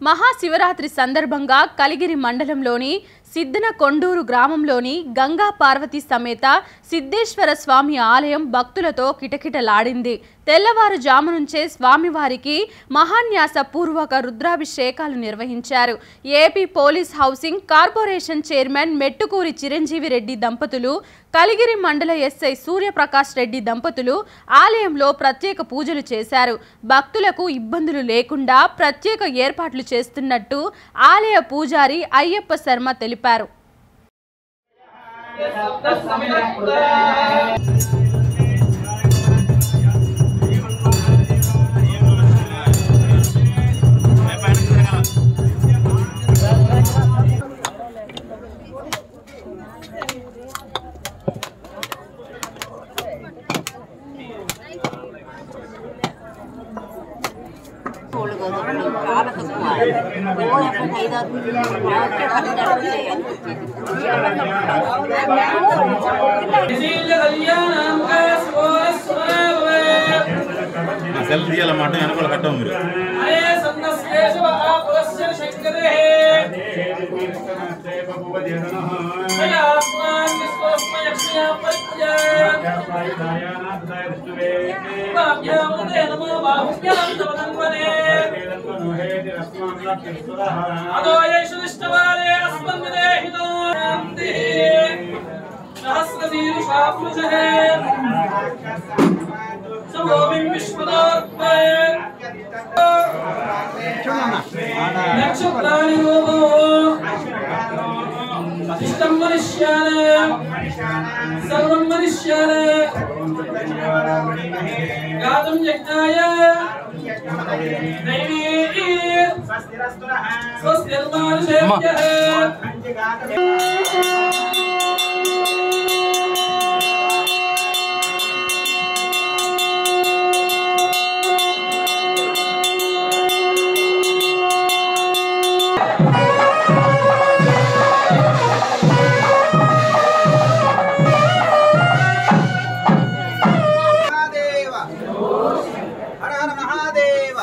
మహాశివరాత్రి సందర్భంగా కలిగిరి మండలంలోని సిద్దన కొండూరు గ్రామంలోని గంగా పార్వతి సమేత సిద్ధేశ్వర స్వామి ఆలయం భక్తులతో కిటకిటలాడింది తెల్లవారుజాము నుంచే స్వామివారికి మహాన్యాస పూర్వక రుద్రాభిషేకాలు నిర్వహించారు AP police housing corporation chairman Mettukuri Chiranjeevi Reddy దంపతులు కలిగిరి మండల ఎస్ఐ సూర్యప్రకాష్ రెడ్డి దంపతులు ఆలయంలో ప్రత్యేక పూజలు చేశారు భక్తులకు ఇబ్బందులు లేకుండా ప్రత్యేక ఏర్పాట్లు చేస్తున్నట్టు ఆలయ పూజారి అయ్యప్ప శర్మ తెలిపారు కోళ్ళు గోధుమలు చాలా తక్కువ రోజు ఎప్పుడు ఐదారు రోజుకే పన్నెండు చేయాలి సెల్ తీయాలన్నమాట వెనకాల కట్టం మీరు నక్షత్రాన్ని ఇష్టం మనుష్యాన సర్వం మనుష్యాన గాతం యజ్ఞాయ దైవీ స్వస్తిర్మానుషేభ్యః మహాదేవ హర హర మహాదేవ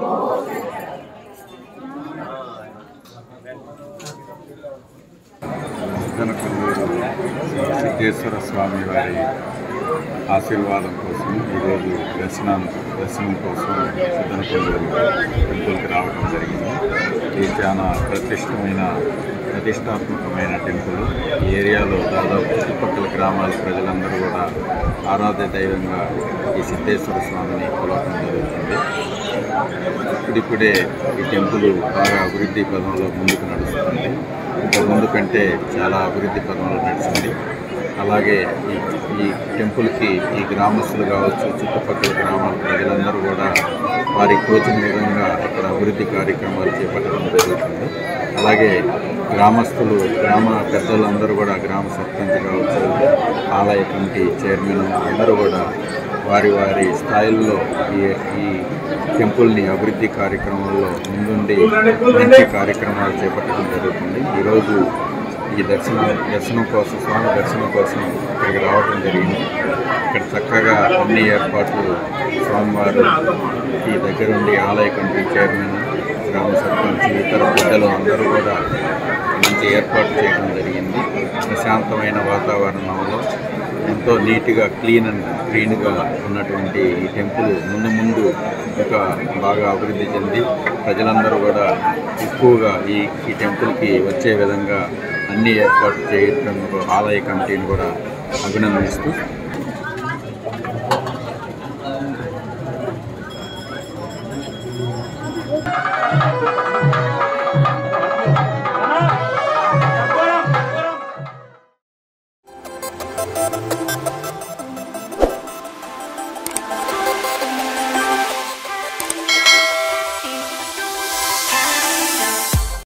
సిద్ధనకొల్లూరు సిద్ధేశ్వర స్వామి వారి ఆశీర్వాదం కోసం ఈరోజు దర్శనం దర్శనం కోసం సిద్ధనకొల్లూరు టెంపుల్కి రావడం జరిగింది ఇది చాలా ప్రతిష్టమైన ప్రతిష్టాత్మకమైన టెంపుల్ ఈ ఏరియాలో దాదాపు చుట్టుపక్కల గ్రామాల ప్రజలందరూ కూడా ఆరాధ్య దైవంగా ఈ సిద్ధేశ్వర స్వామిని కొలవడం జరుగుతుంది ఇప్పుడిప్పుడే ఈ టెంపుల్ బాగా అభివృద్ధి పదంలో ముందుకు నడుస్తుంది ఇంతకు ముందు కంటే చాలా అభివృద్ధి పదంలో నడిచింది అలాగే ఈ ఈ టెంపుల్కి ఈ గ్రామస్తులు కావచ్చు చుట్టుపక్కల గ్రామాల ప్రజలందరూ కూడా వారికి తోచిన విధంగా ఇక్కడ అభివృద్ధి కార్యక్రమాలు చేపట్టడం జరుగుతుంది అలాగే గ్రామస్తులు గ్రామ పెద్దలందరూ కూడా గ్రామ సర్పంచ్ కావచ్చు ఆలయ కమిటీ చైర్మన్ అందరూ కూడా వారి వారి స్థాయిల్లో ఈ ఈ టెంపుల్ని అభివృద్ధి కార్యక్రమంలో ముందుండి మంచి కార్యక్రమాలు చేపట్టడం జరుగుతుంది ఈరోజు ఈ దర్శనం దర్శనం కోసం స్వామి దర్శనం కోసం ఇక్కడికి రావడం జరిగింది ఇక్కడ చక్కగా అన్ని ఏర్పాట్లు స్వామివారు ఈ దగ్గరుండి ఆలయ కమిటీ చైర్మన్ గ్రామ సర్పంచ్ ఇతర పెద్దలు అందరూ కూడా మంచి ఏర్పాటు చేయడం జరిగింది ప్రశాంతమైన వాతావరణంలో ఎంతో నీట్గా క్లీన్ అండ్ క్లీన్గా ఉన్నటువంటి ఈ టెంపుల్ ముందు ముందు ఇంకా బాగా అభివృద్ధి చెంది ప్రజలందరూ కూడా ఎక్కువగా ఈ ఈ టెంపుల్కి వచ్చే విధంగా అన్ని ఏర్పాట్లు చేయడం ఆలయ కమిటీని కూడా అభినందిస్తూ Thank